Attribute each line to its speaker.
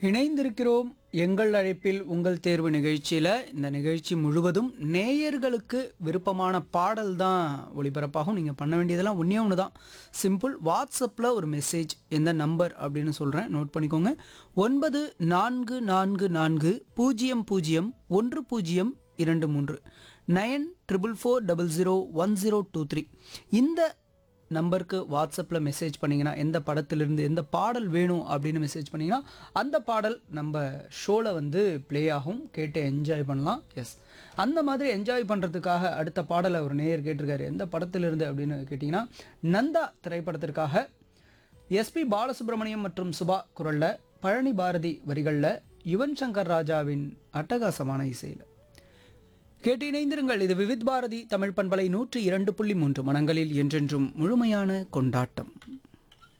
Speaker 1: இணைந்திருக்கிறோம் எங்கள் அழைப்பில் உங்கள் தேர்வு நிகழ்ச்சியில் இந்த நிகழ்ச்சி முழுவதும் நேயர்களுக்கு விருப்பமான பாடல் தான் ஒளிபரப்பாகும் நீங்கள் பண்ண வேண்டியதெல்லாம் ஒன்றே ஒன்று தான் சிம்பிள் வாட்ஸ்அப்பில் ஒரு மெசேஜ் எந்த நம்பர் அப்படின்னு சொல்கிறேன் நோட் பண்ணிக்கோங்க ஒன்பது நான்கு நான்கு நான்கு பூஜ்ஜியம் பூஜ்ஜியம் ஒன்று பூஜ்ஜியம் இரண்டு மூன்று nine triple four double zero one zero two three இந்த நம்பருக்கு வாட்ஸ்அப்பில் மெசேஜ் பண்ணிங்கன்னா எந்த படத்திலிருந்து எந்த பாடல் வேணும் அப்படின்னு மெசேஜ் பண்ணிங்கன்னா அந்த பாடல் நம்ம ஷோவில் வந்து ப்ளே ஆகும் கேட்டு என்ஜாய் பண்ணலாம் எஸ் அந்த மாதிரி என்ஜாய் பண்ணுறதுக்காக அடுத்த பாடலை ஒரு நேயர் கேட்டிருக்காரு எந்த படத்திலிருந்து அப்படின்னு கேட்டிங்கன்னா நந்தா திரைப்படத்திற்காக எஸ்பி பாலசுப்ரமணியம் மற்றும் சுபா குரலில் பழனி பாரதி வரிகளில் யுவன் சங்கர் ராஜாவின் அட்டகாசமான இசையில் கேட்டு இணைந்திருங்கள் இது விவித் பாரதி தமிழ் பண்பலை நூற்றி இரண்டு புள்ளி மூன்று மனங்களில் என்றென்றும் முழுமையான கொண்டாட்டம்